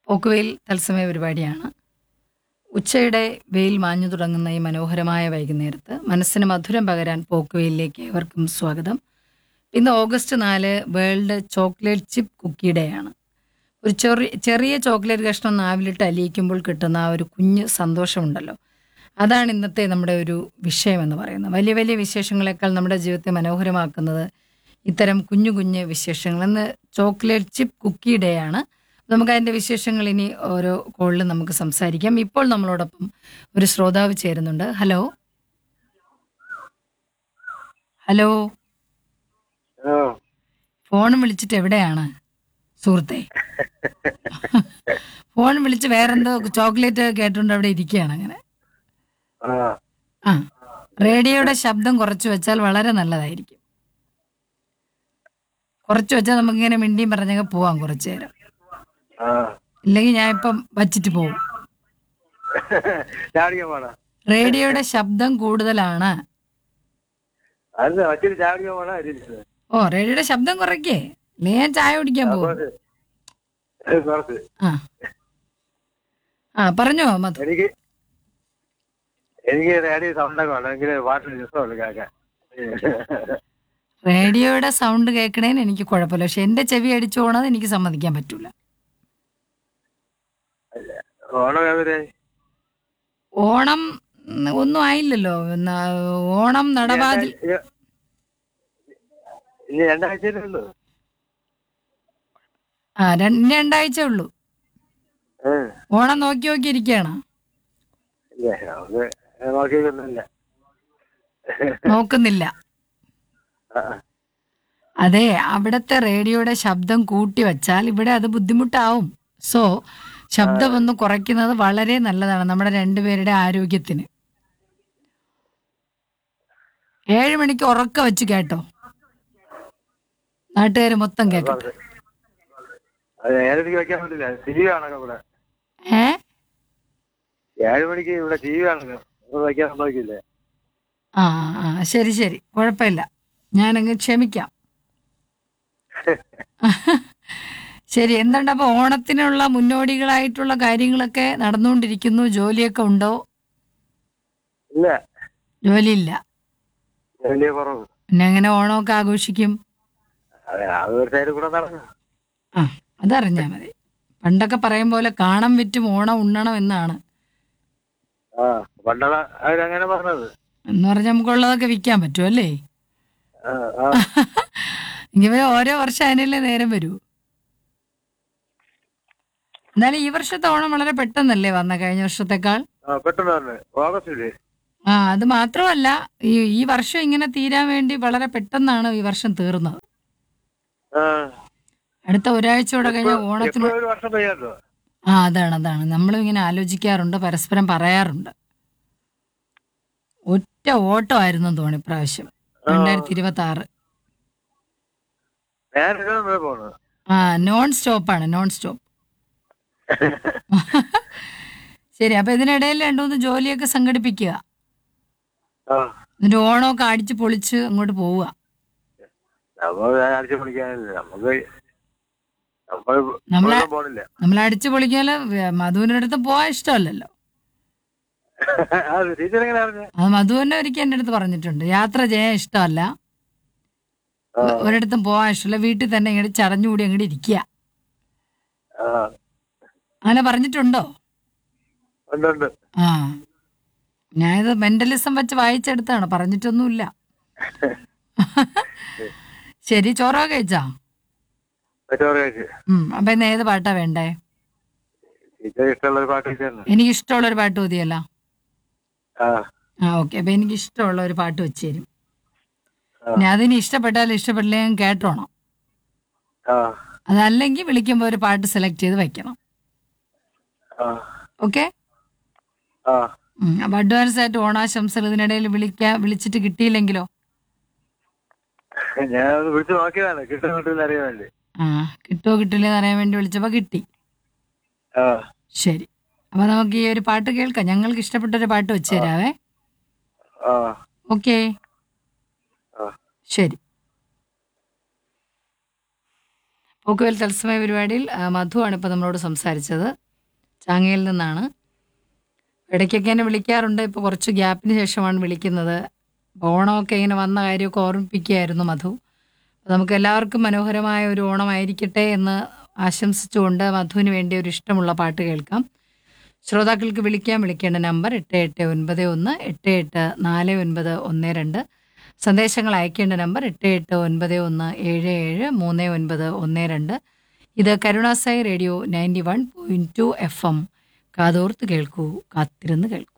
പോക്കുവെയിൽ തത്സമയ പരിപാടിയാണ് ഉച്ചയുടെ വെയിൽ മാഞ്ഞു തുടങ്ങുന്ന ഈ മനോഹരമായ വൈകുന്നേരത്ത് മനസ്സിന് മധുരം പകരാൻ പോക്കുവെയിലേക്ക് ഏവർക്കും സ്വാഗതം ഇന്ന് ഓഗസ്റ്റ് നാല് world chocolate chip cookie day ആണ് ഒരു ചെറിയ ചെറിയ ചോക്ലേറ്റ് കഷ്ണം നാവിലിട്ട് അലിയിക്കുമ്പോൾ കിട്ടുന്ന ആ ഒരു കുഞ്ഞ് സന്തോഷമുണ്ടല്ലോ അതാണ് ഇന്നത്തെ നമ്മുടെ ഒരു വിഷയം എന്ന് പറയുന്നത് വലിയ വലിയ വിശേഷങ്ങളെക്കാൾ നമ്മുടെ ജീവിതത്തെ മനോഹരമാക്കുന്നത് ഇത്തരം കുഞ്ഞു കുഞ്ഞു വിശേഷങ്ങൾ ഇന്ന് ചോക്ലേറ്റ് ചിപ്പ് കുക്കി ഡേ ആണ് നമുക്ക് അതിൻ്റെ വിശേഷങ്ങൾ ഇനി ഓരോ കോളിൽ നമുക്ക് സംസാരിക്കാം ഇപ്പോൾ നമ്മളോടൊപ്പം ഒരു ശ്രോതാവ് ചേരുന്നുണ്ട് ഹലോ ഹലോ ആ, ഫോൺ വിളിച്ചിട്ട് എവിടെയാണ് സുഹൃത്തെ ഫോൺ വിളിച്ച് വേറെന്തോ ചോക്ലേറ്റ് കേട്ടുകൊണ്ട് അവിടെ ഇരിക്കുകയാണ് അങ്ങനെ ആ, ആ റേഡിയോയുടെ ശബ്ദം കുറച്ച് വെച്ചാൽ വളരെ നല്ലതായിരിക്കും കുറച്ച് വെച്ചാൽ നമുക്കിങ്ങനെ മിണ്ടിയും പറഞ്ഞൊക്കെ പോവാം കുറച്ചു നേരം ആ. ഇല്ലെങ്കിൽ ഞാൻ ഇപ്പം വച്ചിട്ട് പോവും ചാടിക്കാൻ പോണ റേഡിയോയുടെ ശബ്ദം കൂടുതലാണ് അല്ല വച്ചിട്ട് ചാടിക്കാൻ പോണ ഇരിക്കുന്നത്. ഓ റേഡിയോയുടെ ശബ്ദം കുറയ്ക്കേ ഇല്ലേ ഞാൻ ചായ കുടിക്കാൻ പോകും കുറച്ച്. ഏ, കുറച്ച് ആ ആ പറഞ്ഞോ മധു എനിക്ക് എനിക്ക് റേഡിയോ സൗണ്ടൊക്കെ വേണം എങ്കിൽ പാട്ടിന് രസമുള്ളു കേൾക്കാൻ റേഡിയോയുടെ സൗണ്ട് കേൾക്കണേന് എനിക്ക് കുഴപ്പമില്ല പക്ഷെ എന്റെ ചെവി അടിച്ചു പോണത് എനിക്ക് സമ്മതിക്കാൻ പറ്റൂല ഓണം എവരെ ഓണം ഉം, ഒന്നും ആയില്ലല്ലോ എന്നാ, ഓണം നടവാതിൽ ഇനി രണ്ടാഴ്ചയല്ലേ ഉള്ളൂ ആ രണ്ട് രണ്ടാഴ്ച ഉള്ളൂ ഏ, ഓണം നോക്കി നോക്കി ഇരിക്കുകയാണ് ഇല്ല നമുക്ക് നോക്കിയൊന്നുമില്ല നോക്കുന്നില്ല ആ, അതെ അവിടുത്തെ റേഡിയോയുടെ ശബ്ദം കൂട്ടി വച്ചാൽ ഇവിടെ അത് ബുദ്ധിമുട്ടാവും സോ ശബ്ദം ഒന്ന് കുറയ്ക്കുന്നത് വളരെ നല്ലതാണ് നമ്മുടെ രണ്ടുപേരുടെ ആരോഗ്യത്തിന് ഏഴ് മണിക്ക് ഉറക്ക വെച്ച് കേട്ടോ നാട്ടുകാർ മൊത്തം കേൾക്കട്ടെ അത് ഏഴരയ്ക്ക് വെക്കാൻ പറ്റില്ല ടി വി ആണൊക്കെ ഇവിടെ ഏ ഏഴ് മണിക്ക് ഇവിടെ ടി വി ആണല്ലോ അത് വയ്ക്കാൻ സമ്മതിക്കില്ലേ ആ ആ ശരി ശരി കുഴപ്പമില്ല ഞാനങ്ങ് ക്ഷമിക്കാം ശരി എന്തുണ്ട് അപ്പൊ ഓണത്തിനുള്ള മുന്നോടികളായിട്ടുള്ള കാര്യങ്ങളൊക്കെ നടന്നുകൊണ്ടിരിക്കുന്നു ജോലിയൊക്കെ ഉണ്ടോ ഇല്ല ജോലിയില്ല വലിയ കുറവ് പിന്നെ എങ്ങനെ ഓണമൊക്കെ ആഘോഷിക്കും അതെ അത് ഒരു സൈഡിൽ കൂടെ നടക്കും ആ അതറിഞ്ഞാൽ മതി പണ്ടൊക്കെ പറയും പോലെ കാണം വിറ്റും ഓണം ഉണ്ണണം എന്നാണ് ആ പണ്ടുള്ള അവരങ്ങനെ പറഞ്ഞത് എന്ന് പറഞ്ഞാൽ നമുക്കുള്ളതൊക്കെ വിൽക്കാൻ പറ്റും അല്ലേ ആ, ആ. ഇങ്ങനെ ഓരോ വർഷം അതിനല്ലേ നേരം വരൂ എന്നാലും ഈ വർഷത്തെ ഓണം വളരെ പെട്ടെന്നല്ലേ വന്ന കഴിഞ്ഞ വർഷത്തെക്കാൾ ആ പെട്ടെന്ന് പറഞ്ഞു ഓഗസ്റ്റില് ആ അത് മാത്രമല്ല ഈ ഈ വർഷം ഇങ്ങനെ തീരാൻ വേണ്ടി വളരെ പെട്ടെന്നാണ് ഈ വർഷം തീർന്നത് ആ അടുത്ത ഒരാഴ്ചയോടെ കഴിഞ്ഞാൽ ഓണത്തിന് എപ്പോഴും ഒരു വർഷം പെയ്യാട്ടോ ആ അതാണ് അതാണ് നമ്മളും ഇങ്ങനെ ആലോചിക്കാറുണ്ട് പരസ്പരം പറയാറുണ്ട് ഒറ്റ ഓട്ടമായിരുന്നു തോന്നി ഇപ്രാവശ്യം രണ്ടായിരത്തി ഇരുപത്തി ആറ് ഞാൻ ഇതൊന്നും പോണു ആ നോൺ സ്റ്റോപ്പാണ് നോൺ സ്റ്റോപ്പ് ശരി അപ്പൊ ഇതിനിടയിൽ രണ്ടു മൂന്ന് ജോലിയൊക്കെ സംഘടിപ്പിക്കുക ആ എന്നിട്ട് ഓണമൊക്കെ അടിച്ച് പൊളിച്ച് അങ്ങോട്ട് പോവുക നമ്മൾ അടിച്ചു പിടിക്കാനില്ല നമുക്ക് നമ്മൾ നമ്മളെ- ഒന്നും പോണില്ല നമ്മൾ അടിച്ചു പൊളിക്കാല് മധുവിൻ്റെ അടുത്ത് പോകാൻ ഇഷ്ടമല്ലല്ലോ അത് ടീച്ചർ എങ്ങനെ അറിഞ്ഞ അത് മധുവിനെ ഒരിക്കൽ എൻ്റെ അടുത്ത് പറഞ്ഞിട്ടുണ്ട് യാത്ര ചെയ്യാൻ ഇഷ്ടമല്ല ഒ- ഒരിടത്തും പോകാൻ ഇഷ്ടമല്ല വീട്ടിൽ തന്നെ ഇങ്ങോട്ട് ചടഞ്ഞുകൂടി അങ്ങോട്ട് ഇരിക്കുക ആ അങ്ങനെ പറഞ്ഞിട്ടുണ്ടോ ഉണ്ട് ഉണ്ട് ആ ഞാനിത് മെന്റലിസം വെച്ച് വായിച്ചെടുത്താണ് പറഞ്ഞിട്ടൊന്നുമില്ല ശരി ചോറൊക്കെ കഴിച്ചാ ചോറ് കഴിച്ച് ഉം അപ്പൊ ഇന്ന് ഏത് പാട്ടാ വേണ്ടേ ടീച്ചർ ഇഷ്ടമുള്ള ഒരു പാട്ട് വെച്ചായിരുന്നു എനിക്ക് ഇഷ്ടമുള്ള ഒരു പാട്ട് മതിയല്ലോ ആ ആ ഓക്കെ അപ്പൊ എനിക്ക് ഇഷ്ടമുള്ള ഒരു പാട്ട് വെച്ച് തരും ആ. ഇനി അതിന് ഇഷ്ടപ്പെട്ടാലും ഇഷ്ടപ്പെട്ടില്ലെങ്കിൽ കേട്ടോണം ആ അതല്ലെങ്കിൽ വിളിക്കുമ്പോൾ ഒരു പാട്ട് സെലക്ട് ചെയ്ത് വെക്കണം ആ ഓക്കെ ആ അപ്പൊ അഡ്വാൻസ് ആയിട്ട് ഓണാശംസകൾ ഇതിനിടയിൽ വിളിക്കാ വിളിച്ചിട്ട് കിട്ടിയില്ലെങ്കിലോ ഞാൻ ഒന്ന് വിളിച്ചു നോക്കിയതാണ് കിട്ടും കിട്ടില്ല അറിയാൻ വേണ്ടി ആ കിട്ടുമോ കിട്ടില്ല എന്ന് അറിയാൻ വേണ്ടി വിളിച്ചപ്പോ കിട്ടി ആ ശരി അപ്പൊ നമുക്ക് ഈ ഒരു പാട്ട് കേൾക്കാം ഞങ്ങൾക്ക് ഇഷ്ടപ്പെട്ട ഒരു പാട്ട് വെച്ച് തരാവേ ആ ഓക്കെ ആ ശരി പോക്കുവേൽ തത്സമയ പരിപാടിയിൽ ആ, മധുവാണ് ഇപ്പോൾ നമ്മളോട് സംസാരിച്ചത് ചാങ്ങയിൽ നിന്നാണ് ഇടയ്ക്കൊക്കെ എന്നെ വിളിക്കാറുണ്ട് ഇപ്പോൾ കുറച്ച് ഗ്യാപ്പിന് ശേഷമാണ് വിളിക്കുന്നത് അപ്പോൾ ഓണമൊക്കെ ഇങ്ങനെ വന്ന കാര്യമൊക്കെ ഓർമ്മിപ്പിക്കുകയായിരുന്നു മധു അപ്പോൾ നമുക്ക് എല്ലാവർക്കും മനോഹരമായ ഒരു ഓണമായിരിക്കട്ടെ എന്ന് ആശംസിച്ചുകൊണ്ട് മധുവിന് വേണ്ടി ഒരു ഇഷ്ടമുള്ള പാട്ട് കേൾക്കാം ശ്രോതാക്കൾക്ക് വിളിക്കാൻ വിളിക്കേണ്ട നമ്പർ എട്ട് എട്ട് ഒൻപത് ഒന്ന് എട്ട് എട്ട് നാല് ഒൻപത് ഒന്ന് രണ്ട് സന്ദേശങ്ങൾ അയക്കേണ്ട നമ്പർ എട്ട് എട്ട് ഒൻപത് ഒന്ന് ഏഴ് ഏഴ് മൂന്ന് ഒൻപത് ഒന്ന് രണ്ട് ഇത് Karunasai radio ninety one point two FM എം കാതോർത്ത് കേൾക്കൂ കാത്തിരുന്ന് കേൾക്കൂ